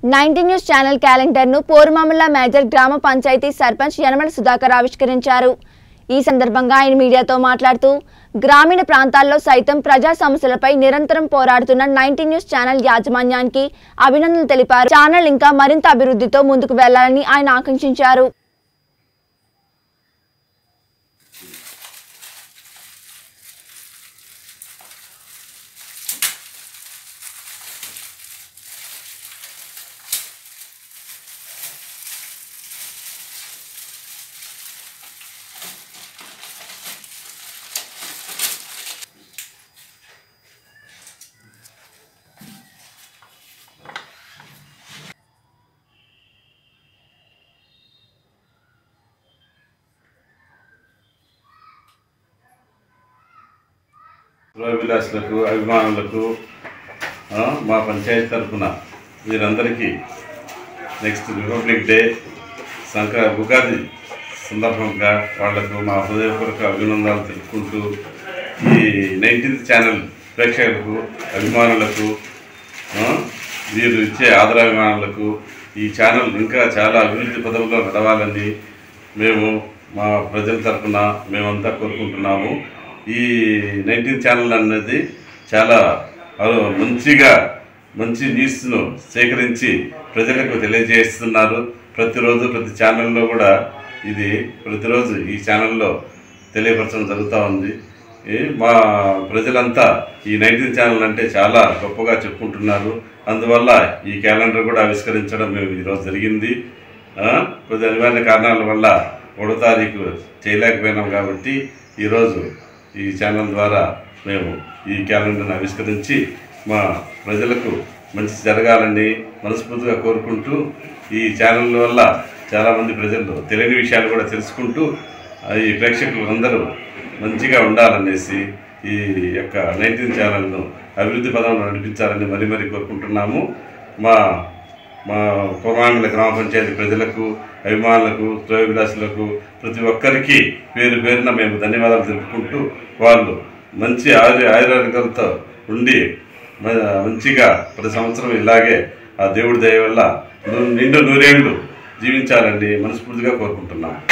ninety news channel క్యాలెండర్ను Porumamilla major గ్రామ పంచాయతీ సర్పంచ్ యనమల సుధాకర్ ఆవిష్కరించారు ఈ సందర్భంగా ఆయన మీడియాతో మాట్లాడుతూ గ్రామీణ ప్రాంతాల్లో సైతం ప్రజా సమస్యలపై నిరంతరం పోరాడుతున్న నైన్టీ న్యూస్ ఛానల్ యాజమాన్యానికి అభినందనలు తెలిపారు ఛానల్ ఇంకా మరింత అభివృద్ధితో ముందుకు వెళ్లాలని ఆయన ఆకాంక్షించారు విలాసులకు అభిమానులకు ఆ, మా పంచాయతీ తరఫున వీరందరికీ నెక్స్ట్ రిపబ్లిక్ డే సంక్రా ఉగాది సందర్భంగా వాళ్లకు మా హృదయపూర్వక అభినందనలు తెలుపుకుంటూ ఈ నైన్టీన్త్ ఛానల్ ప్రేక్షకులకు అభిమానులకు ఆ, వీరు ఇచ్చే ఆదరాభిమానులకు ఈ ఛానల్ ఇంకా చాలా అభివృద్ధి పదంలో నడవాలని మేము మా ప్రజల తరఫున మేమంతా కోరుకుంటున్నాము ఈ నైన్టీన్ ఛానల్ అనేది చాలా అరు- మంచిగా మంచి న్యూస్ను సేకరించి ప్రజలకు తెలియజేస్తున్నారు ప్రతిరోజు ప్రతి ఛానల్లో కూడా ఇది ప్రతిరోజు ఈ ఛానల్లో తెలియపరచడం జరుగుతూ ఉంది ఈ మా ప్రజలంతా ఈ నైన్టీన్ ఛానల్ అంటే చాలా గొప్పగా చెప్పుకుంటున్నారు అందువల్ల ఈ క్యాలెండర్ కూడా ఆవిష్కరించడం మేము ఈరోజు జరిగింది ఆ, కొద్ది అనివార్య కారణాల వల్ల ఒకటో తారీఖు చేయలేకపోయినాం కాబట్టి ఈరోజు ఈ ఛానల్ ద్వారా మేము ఈ క్యాలెండర్ని ఆవిష్కరించి మా ప్రజలకు మంచి జరగాలని మనస్ఫూర్తిగా కోరుకుంటూ ఈ ఛానల్ వల్ల చాలామంది ప్రజలు తెలియని విషయాలు కూడా తెలుసుకుంటూ ఆ, ఈ ప్రేక్షకులు అందరూ మంచిగా ఉండాలనేసి ఈ యొక్క నైన్టీన్ ఛానల్ను అభివృద్ధి పదంలో నడిపించాలని మరీ మరీ కోరుకుంటున్నాము మా మా కుర్మాంగల గ్రామ పంచాయతీ ప్రజలకు అభిమానులకు త్రయోవిలాసులకు ప్రతి ఒక్కరికి పేరు పేరున మేము ధన్యవాదాలు తెలుపుకుంటూ వాళ్ళు మంచి ఆరు ఆయుర్వేదాలతో ఉండి మ- మంచిగా ప్రతి సంవత్సరం ఇలాగే ఆ దేవుడి దయ వల్ల ను- నిండు నూరేళ్లు జీవించాలని మనస్ఫూర్తిగా కోరుకుంటున్నాం